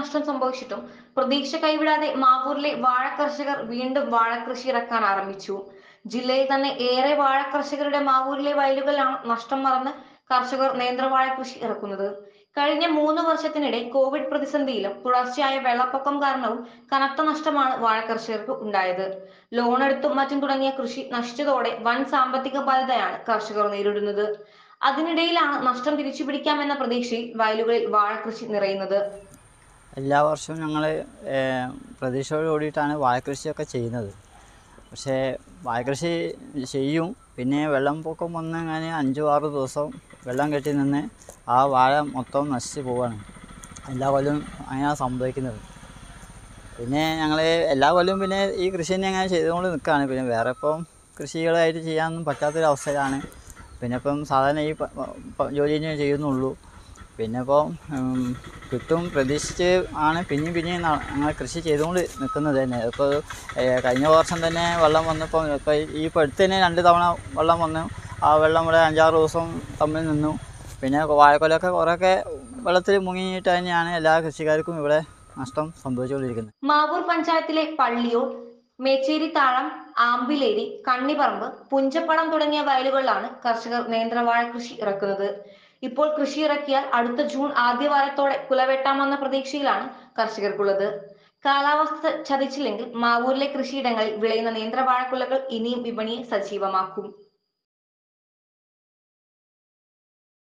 നഷ്ടം സംഭവിച്ചിട്ടും പ്രതീക്ഷ കൈവിടാതെ മാവൂരിലെ വാഴ കർഷകർ വീണ്ടും വാഴകൃഷി ഇറക്കാൻ ആരംഭിച്ചു ജില്ലയിൽ തന്നെ ഏറെ വാഴ കർഷകരുടെ മാവൂരിലെ വയലുകളിലാണ് നഷ്ടം മറന്ന് കർഷകർ നേന്ത്രവാഴ കൃഷി ഇറക്കുന്നത് കഴിഞ്ഞ മൂന്ന് വർഷത്തിനിടെ കോവിഡ് പ്രതിസന്ധിയിലും തുടർച്ചയായ വെള്ളപ്പൊക്കം കാരണവും കനത്ത നഷ്ടമാണ് വാഴ കർഷകർക്ക് ഉണ്ടായത് ലോൺ എടുത്തും മറ്റും തുടങ്ങിയ കൃഷി നശിച്ചതോടെ വൻ സാമ്പത്തിക ബാധ്യതയാണ് കർഷകർ നേരിടുന്നത് അതിനിടയിലാണ് നഷ്ടം തിരിച്ചു പിടിക്കാമെന്ന പ്രതീക്ഷയിൽ വയലുകളിൽ വാഴ കൃഷി നിറയുന്നത് എല്ലാ വർഷവും ഞങ്ങൾ പ്രതീക്ഷയോട് കൂടിയിട്ടാണ് വാഴക്കൃഷിയൊക്കെ ചെയ്യുന്നത് പക്ഷേ വാഴക്കൃഷി ചെയ്യും പിന്നെ വെള്ളപ്പൊക്കം വന്ന് അങ്ങനെ അഞ്ചോ ആറ് ദിവസം വെള്ളം കെട്ടി നിന്ന് ആ വാഴ മൊത്തം നശിച്ച് പോവാണ് എല്ലാ കൊല്ലവും അങ്ങനെയാണ് സംഭവിക്കുന്നത് പിന്നെ ഞങ്ങൾ എല്ലാ കൊല്ലവും പിന്നെ ഈ കൃഷി തന്നെ അങ്ങനെ ചെയ്തുകൊണ്ട് നിൽക്കുകയാണ് പിന്നെ വേറെ ഇപ്പം കൃഷികളായിട്ട് ചെയ്യാനൊന്നും പറ്റാത്തൊരവസ്ഥയിലാണ് പിന്നെ ഇപ്പം സാധാരണ ഈ പ- പ- ജോലി തന്നെ ചെയ്യുന്നുള്ളൂ പിന്നെ ഇപ്പോൾ കിട്ടും പ്രതീക്ഷിച്ച് ആണ് പിന്നെയും പിന്നെയും ന- ഞങ്ങൾ കൃഷി ചെയ്തുകൊണ്ട് നിൽക്കുന്നത് തന്നെ ഇപ്പോൾ കഴിഞ്ഞ വർഷം തന്നെ വെള്ളം വന്നപ്പോൾ ഇപ്പോൾ ഈ ഇപ്പോൾ അടുത്ത് തന്നെ രണ്ട് തവണ വെള്ളം വന്നു ആ വെള്ളം ഇവിടെ അഞ്ചാറ് ദിവസം തമ്മിൽ നിന്നു പിന്നെ വാഴക്കൊലൊക്കെ കുറേയൊക്കെ വെള്ളത്തിൽ മുങ്ങിയിട്ട് തന്നെയാണ് എല്ലാ കൃഷിക്കാർക്കും ഇവിടെ നഷ്ടം സംഭവിച്ചുകൊണ്ടിരിക്കുന്നത് മാവൂർ പഞ്ചായത്തിലെ പള്ളിയൂർ മേച്ചേരി താഴം ആമ്പിലേരി കണ്ണിപ്പറമ്പ് പുഞ്ചപ്പടം തുടങ്ങിയ വയലുകളിലാണ് കർഷകർ നേന്ത്രവാഴ കൃഷി ഇറക്കുന്നത് ഇപ്പോൾ കൃഷി ഇറക്കിയാൽ അടുത്ത ജൂൺ ആദ്യവാരത്തോടെ കുലവെട്ടാമെന്ന പ്രതീക്ഷയിലാണ് കർഷകർക്കുള്ളത് കാലാവസ്ഥ ചതിച്ചില്ലെങ്കിൽ മാവൂരിലെ കൃഷിയിടങ്ങളിൽ വിളയുന്ന നേന്ത്രവാഴക്കുലകൾ ഇനിയും വിപണിയെ സജീവമാക്കും